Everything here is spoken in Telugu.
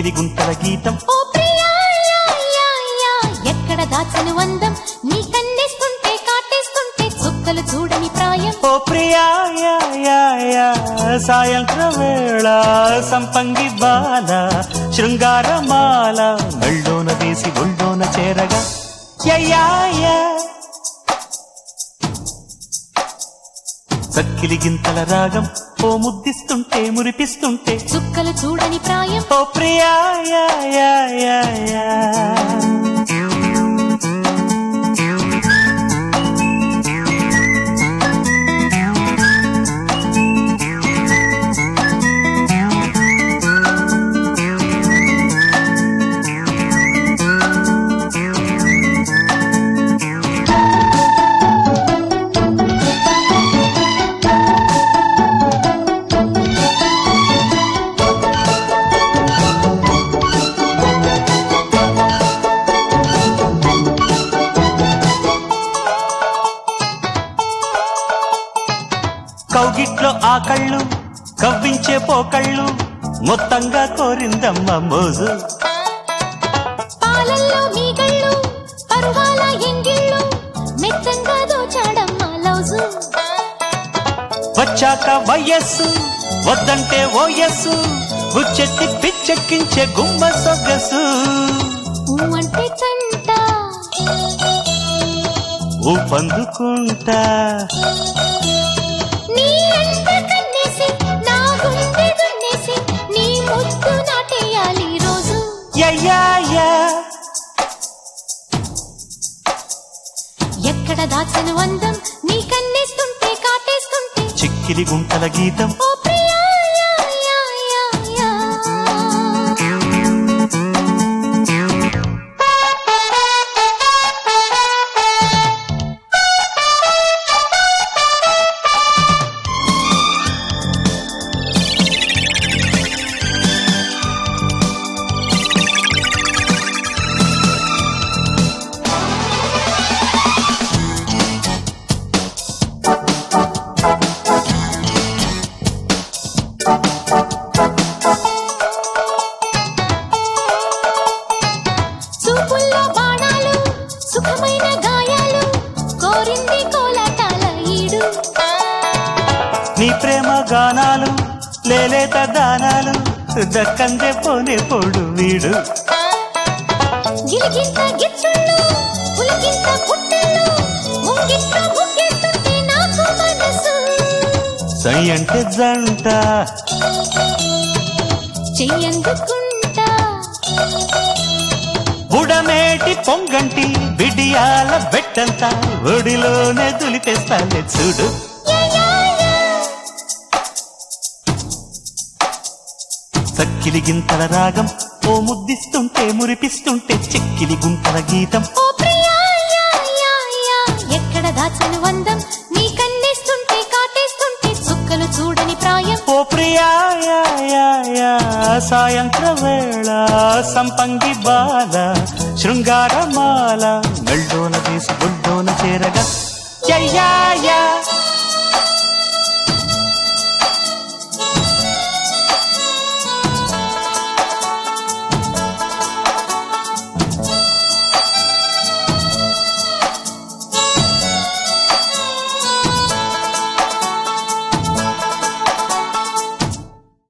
చెక్కిలి గుంటల గీతం ఓ ప్రియా యా, యా, యా, ఎక్కడ దాచను అందం నీ కన్నేస్తుంటే కాటేస్తుంటే చుక్కలు చూడని ప్రాయం ఓ ప్రియా యా, యా, యా, సాయంత్రం వేళ సంపంగి బాల శృంగారమాల మెళ్ళోన వేసి ఒళ్ళోన చేరగా యా, యా. చక్కిలి గింతల రాగం ఓ ముద్దిస్తుంటే మురిపిస్తుంటే చుక్కలు చూడని ప్రాయం ఓ ప్రియా యా, యా, యా, యా. కౌగిట్లో ఆ కళ్ళు కవ్వించే పోకళ్ళు మొత్తంగా కోరిందమ్మ మోజు పాలల్లో మీగళ్ళు పరువాల ఎంగిళ్ళు మెత్తంగా దోచాడమ్మా లౌజు వచ్చాక వయస్సు వద్దంటే ఓయస్సు గుచ్చెత్తి పిచ్చెక్కించే గుమ్మ సొగసు ఊ అంటే తంట ఊపందుకుంటా నీ అంట కన్నేసి నా గుండె దున్నేసి నీ ముద్దు నాటేయాలి రోజు యయ్యాయా ఎక్కడ దాచను అందం నీ కన్నేస్తుంటే కాటేస్తుంటే చిక్కిలి గుంటల గీతం ఓ ప్రియా యా, యా, యా, యా. చూపుల్లో బాణాలు సుఖమైన గాయాలు కోరింది కోలాటాల ఈడు నీ ప్రేమ గానాలు లేలేత దానాలు దక్కందే పోనే పోడు వీడు గిలిగింత గిచ్చుళ్ళు పులిగింత పుట్టళ్ళు ముంగిట్ట ముగ్గెట్టుంటే నాకు మనసు సై అంటే జంట చెయ్యందుకుంటా బుడమేటి పొంగంటి బిడియాల బెట్టంత ఒడిలోనే దులిపేస్తాలే చూడు యా, యా, యా. చక్కిలి గింతల రాగం ఓ ముద్దిస్తుంటే మురిపిస్తుంటే చెక్కిలి గుంటల గీతం ఓ ప్రియా యా, యా, యా. ఎక్కడ దాచను అందం నీ కన్నేస్తుంటే కాటేస్తుంటే చుక్కలు చూడని ప్రాయం ఓ ప్రియా యా, యా, యా, సాయంత్ర వేళ సంపంగి బాల శృంగారమాల మెళ్ళోన వేసి ఒళ్ళోన చేరగా యయ్యా, యా